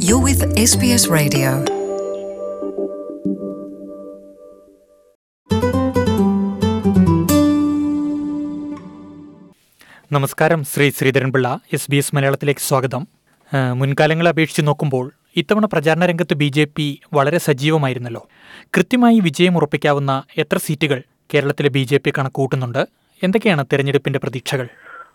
You're with SBS Radio. നമസ്കാരം Shri Sreedharan Pillai S B S മലയാളത്തിലേക്ക് സ്വാഗതം ആ, മുൻകാലങ്ങളെ അപേക്ഷിച്ച് നോക്കുമ്പോൾ ഇത്തവണ പ്രചാരണ രംഗത്ത് ബി ജെ പി വളരെ സജീവമായിരുന്നല്ലോ കൃത്യമായി വിജയം ഉറപ്പിക്കാവുന്ന എത്ര സീറ്റുകൾ കേരളത്തിലെ ബി ജെ പി കണക്കുകൂട്ടുന്നുണ്ട് എന്തൊക്കെയാണ് തെരഞ്ഞെടുപ്പിന്റെ പ്രതീക്ഷകൾ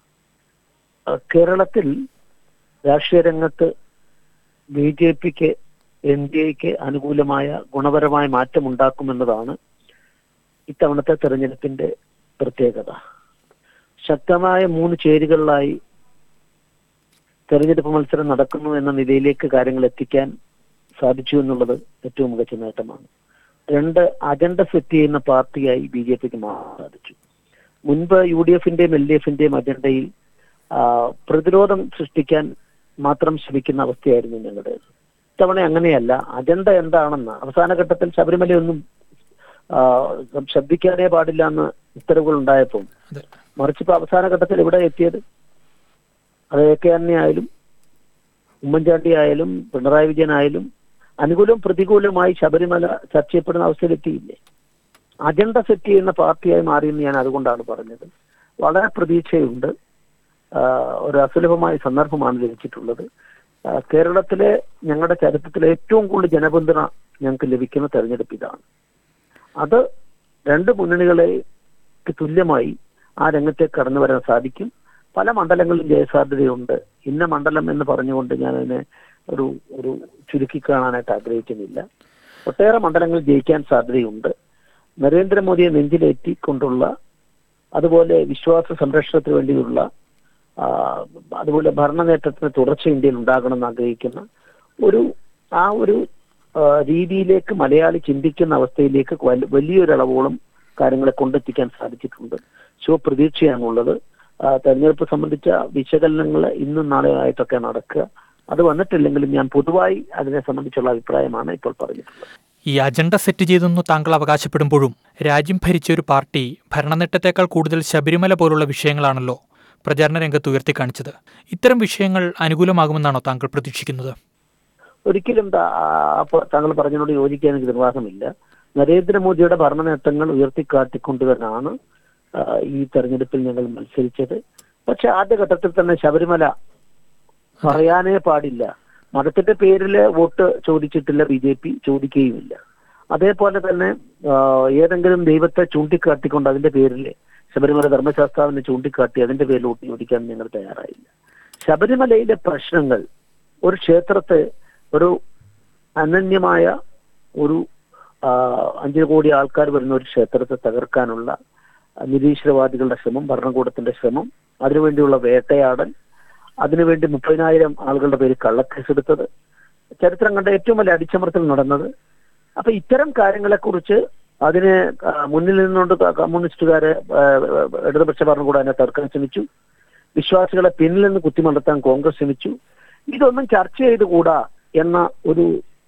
അഹ് കേരളത്തിൽ രാഷ്ട്രീയ രംഗത്ത് ബി ജെ പിക്ക് എൻ ഡി എക്ക് അനുകൂലമായ ഗുണപരമായ മാറ്റം ഉണ്ടാക്കുമെന്നതാണ് ഇത്തവണത്തെ തെരഞ്ഞെടുപ്പിന്റെ പ്രത്യേകത ശക്തമായ മൂന്ന് ചേരികളിലായി തെരഞ്ഞെടുപ്പ് മത്സരം നടക്കുന്നു എന്ന നിലയിലേക്ക് കാര്യങ്ങൾ എത്തിക്കാൻ സാധിച്ചു എന്നുള്ളത് ഏറ്റവും മികച്ച നേട്ടമാണ് രണ്ട് അജണ്ട സെറ്റ് ചെയ്യുന്ന പാർട്ടിയായി ബി ജെ പിക്ക് മാറാൻ സാധിച്ചു മുൻപ് യു ഡി എഫിന്റെയും എൽ ഡി എഫിന്റെയും അജണ്ടയിൽ ആ, പ്രതിരോധം സൃഷ്ടിക്കാൻ മാത്രം ശ്രമിക്കുന്ന അവസ്ഥയായിരുന്നു ഞങ്ങളുടേത് ഇത്തവണ അങ്ങനെയല്ല അജണ്ട എന്താണെന്ന് അവസാന ഘട്ടത്തിൽ ശബരിമലയൊന്നും ആ, ശബ്ദിക്കാനേ പാടില്ല എന്ന് ഉത്തരവുകൾ ഉണ്ടായപ്പോൾ അതെ. മറിച്ച് ഇപ്പൊ അവസാന ഘട്ടത്തിൽ എവിടെ എത്തിയത് അത് എ കെ ആന്റണി ആയാലും ഉമ്മൻചാണ്ടി ആയാലും പിണറായി വിജയൻ ആയാലും അനുകൂലവും പ്രതികൂലമായി ശബരിമല ചർച്ച ചെയ്യപ്പെടുന്ന അവസ്ഥയിലെത്തിയില്ലേ അജണ്ട സെറ്റ് ചെയ്യുന്ന പാർട്ടിയായി മാറിയെന്ന് ഞാൻ അതുകൊണ്ടാണ് പറഞ്ഞത് വളരെ പ്രതീക്ഷയുണ്ട് ആ, ഒരു അസുലഭമായ സന്ദർഭമാണ് ലഭിച്ചിട്ടുള്ളത് ആ, കേരളത്തിലെ ഞങ്ങളുടെ ചരിത്രത്തിലെ ഏറ്റവും കൂടുതൽ ജനപിന്തുണ ഞങ്ങൾക്ക് ലഭിക്കുന്ന തെരഞ്ഞെടുപ്പ് ഇതാണ് അത് രണ്ട് മുന്നണികളെക്ക് തുല്യമായി ആ രംഗത്തേക്ക് കടന്നു വരാൻ സാധിക്കും പല മണ്ഡലങ്ങളിലും ജയസാധ്യതയുണ്ട് ഇന്ന മണ്ഡലം എന്ന് പറഞ്ഞുകൊണ്ട് ഞാൻ അതിനെ ഒരു ഒരു ചുരുക്കി കാണാനായിട്ട് ആഗ്രഹിക്കുന്നില്ല ഒട്ടേറെ മണ്ഡലങ്ങളിൽ ജയിക്കാൻ സാധ്യതയുണ്ട് നരേന്ദ്രമോദിയെ നെഞ്ചിലേറ്റിക്കൊണ്ടുള്ള അതുപോലെ വിശ്വാസ സംരക്ഷണത്തിന് വേണ്ടിയുള്ള ആ, അതുപോലെ ഭരണ നേട്ടത്തിന് തുടർച്ച ഇന്ത്യയിൽ ഉണ്ടാകണമെന്ന് ആഗ്രഹിക്കുന്ന ഒരു ആ ഒരു ആ, രീതിയിലേക്ക് മലയാളി ചിന്തിക്കുന്ന അവസ്ഥയിലേക്ക് വൽ- വലിയൊരളവോളം കാര്യങ്ങളെ കൊണ്ടെത്തിക്കാൻ സാധിച്ചിട്ടുണ്ട് ശുഭപ്രതീക്ഷയാണുള്ളത് ആ, തെരഞ്ഞെടുപ്പ് സംബന്ധിച്ച വിശകലനങ്ങൾ ഇന്നും നാളെ ആയിട്ടൊക്കെ നടക്കുക അത് വന്നിട്ടില്ലെങ്കിലും ഞാൻ പൊതുവായി അതിനെ സംബന്ധിച്ചുള്ള അഭിപ്രായമാണ് ഇപ്പോൾ പറഞ്ഞിട്ടുള്ളത് ഈ അജണ്ട സെറ്റ് ചെയ്തെന്നു താങ്കൾ അവകാശപ്പെടുമ്പോഴും രാജ്യം ഭരിച്ച ഒരു പാർട്ടി ഭരണനേട്ടത്തേക്കാൾ കൂടുതൽ ശബരിമല പോലുള്ള വിഷയങ്ങളാണല്ലോ പ്രചാരണ രംഗത്ത് ഉയർത്തിക്കാണിച്ചത് ഇത്തരം വിഷയങ്ങൾ അനുകൂലമാകുമെന്നാണോ താങ്കൾ പ്രതീക്ഷിക്കുന്നത് ഒരിക്കലും ത- ആ, അപ്പോൾ താങ്കൾ പറഞ്ഞതിനോട് യോജിക്കാൻ എനിക്ക് നിർവാഹമില്ല നരേന്ദ്രമോദിയുടെ ഭരണ നേട്ടങ്ങൾ ഉയർത്തിക്കാട്ടിക്കൊണ്ട് തന്നെയാണ് ആ, ഈ തെരഞ്ഞെടുപ്പിൽ ഞങ്ങൾ മത്സരിച്ചത് പക്ഷെ ആദ്യഘട്ടത്തിൽ തന്നെ ശബരിമല പറയാനേ പാടില്ല മതത്തിന്റെ പേരിൽ വോട്ട് ചോദിച്ചിട്ടില്ല ബി ജെ പി ചോദിക്കുകയുമില്ല അതേപോലെ തന്നെ ആ, ഏതെങ്കിലും ദൈവത്തെ ചൂണ്ടിക്കാട്ടിക്കൊണ്ട് അതിന്റെ പേരിൽ ശബരിമല ധർമ്മശാസ്ത്രാവിനെ ചൂണ്ടിക്കാട്ടി അതിന്റെ പേരിൽ വോട്ട് ചോദിക്കാൻ ഞങ്ങൾ തയ്യാറായില്ല ശബരിമലയിലെ പ്രശ്നങ്ങൾ ഒരു ക്ഷേത്രത്തെ ഒരു അനന്യമായ ഒരു ആ, അഞ്ചു കോടി ആൾക്കാർ വരുന്ന ഒരു ക്ഷേത്രത്തെ തകർക്കാനുള്ള ആ, നിരീശ്വരവാദികളുടെ ശ്രമം ഭരണകൂടത്തിന്റെ ശ്രമം അതിനുവേണ്ടിയുള്ള വേട്ടയാടൽ അതിനുവേണ്ടി മുപ്പതിനായിരം ആളുകളുടെ പേര് കള്ളക്കേസെടുത്തത് ചരിത്രം കണ്ട ഏറ്റവും വലിയ അടിച്ചമർത്തൽ നടന്നത് അപ്പൊ ഇത്തരം കാര്യങ്ങളെക്കുറിച്ച് അതിന് ആ, മുന്നിൽ നിന്നുകൊണ്ട് ക- കമ്മ്യൂണിസ്റ്റുകാരെ ആ, ഇടതുപക്ഷ ഭരണകൂടം അതിനെ തർക്കാൻ ശ്രമിച്ചു വിശ്വാസികളെ പിന്നിൽ നിന്ന് കുത്തിമലർത്താൻ കോൺഗ്രസ് ശ്രമിച്ചു ഇതൊന്നും ചർച്ച ചെയ്തുകൂടാ എന്ന ഒരു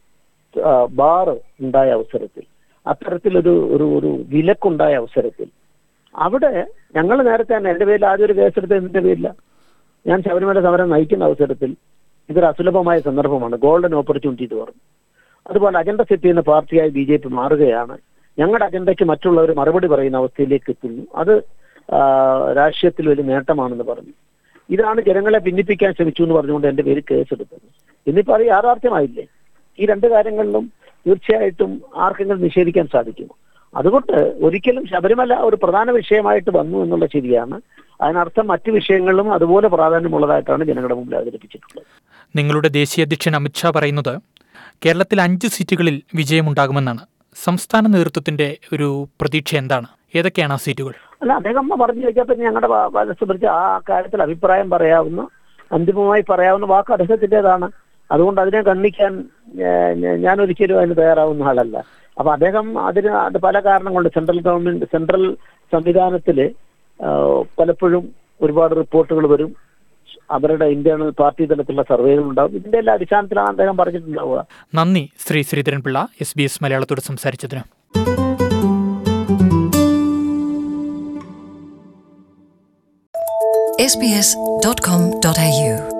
ആ, ബാറ് ഉണ്ടായ അവസരത്തിൽ അത്തരത്തിലൊരു ഒരു ഒരു വിലക്കുണ്ടായ അവസരത്തിൽ അവിടെ ഞങ്ങൾ നേരത്തെ തന്നെ എന്റെ പേരിൽ ആദ്യം ഒരു കേസെടുത്ത് എന്റെ പേരില്ല ഞാൻ ശബരിമല സമരം നയിക്കുന്ന അവസരത്തിൽ ഇതൊരു അസുലഭമായ സന്ദർഭമാണ് ഗോൾഡൻ ഓപ്പർച്യൂണിറ്റി എന്ന് പറഞ്ഞു അതുപോലെ അജണ്ട സെറ്റ് ചെയ്യുന്ന പാർട്ടിയായി ബി ജെ പി മാറുകയാണ് ഞങ്ങളുടെ അജണ്ടയ്ക്ക് മറ്റുള്ളവർ മറുപടി പറയുന്ന അവസ്ഥയിലേക്ക് എത്തുന്നു അത് ആ, രാഷ്ട്രീയത്തിൽ വലിയ നേട്ടമാണെന്ന് പറഞ്ഞു ഇതാണ് ജനങ്ങളെ ഭിന്നിപ്പിക്കാൻ ശ്രമിച്ചു എന്ന് പറഞ്ഞുകൊണ്ട് എന്റെ പേര് കേസെടുത്തത് ഇന്നിപ്പോ അത് യാഥാർത്ഥ്യമായില്ലേ ഈ രണ്ട് കാര്യങ്ങളിലും തീർച്ചയായിട്ടും ആർക്കെങ്കിലും നിഷേധിക്കാൻ സാധിക്കുമോ അതുകൊണ്ട് ഒരിക്കലും ശബരിമല ഒരു പ്രധാന വിഷയമായിട്ട് വന്നു എന്നുള്ള ശരിയാണ് അതിനർത്ഥം മറ്റു വിഷയങ്ങളിലും അതുപോലെ പ്രാധാന്യമുള്ളതായിട്ടാണ് ജനങ്ങളുടെ മുമ്പിൽ അവതരിപ്പിച്ചിട്ടുള്ളത് നിങ്ങളുടെ ദേശീയ അധ്യക്ഷൻ അമിത്ഷാ പറയുന്നത് കേരളത്തിൽ അഞ്ച് സീറ്റുകളിൽ വിജയമുണ്ടാകുമെന്നാണ് സംസ്ഥാന നേതൃത്വത്തിന്റെ ഒരു പ്രതീക്ഷ എന്താണ് ഏതൊക്കെയാണ് ആ സീറ്റുകൾ അല്ല അദ്ദേഹം പറഞ്ഞു വെച്ചപ്പോൾ ഞങ്ങളുടെ മനസ്സ് ആ കാര്യത്തിൽ അഭിപ്രായം പറയാവുന്ന അന്തിമമായി പറയാവുന്ന വാക്ക് അദ്ദേഹത്തിൻ്റെതാണ് അതുകൊണ്ട് അതിനെ ഖണ്ഡിക്കാൻ ഏഹ്, ഞ- ഞാൻ ഒരിക്കലും അതിന് തയ്യാറാവുന്ന ആളല്ല അപ്പൊ അദ്ദേഹം അതിന് അത് പല കാരണം കൊണ്ട് സെൻട്രൽ ഗവൺമെന്റ് സെൻട്രൽ സംവിധാനത്തില് ആഹ്, പലപ്പോഴും ഒരുപാട് റിപ്പോർട്ടുകൾ വരും അവരുടെ ഇന്റേണൽ പാർട്ടി തലത്തിലുള്ള സർവേകൾ ഉണ്ടാവും ഇതിന്റെ എല്ലാ അടിസ്ഥാനത്തിലാണ് അദ്ദേഹം പറഞ്ഞിട്ടുണ്ടാവുക നന്ദി Shri Sreedharan Pillai S B S മലയാളത്തോട് സംസാരിച്ചതിന് sbs.com.au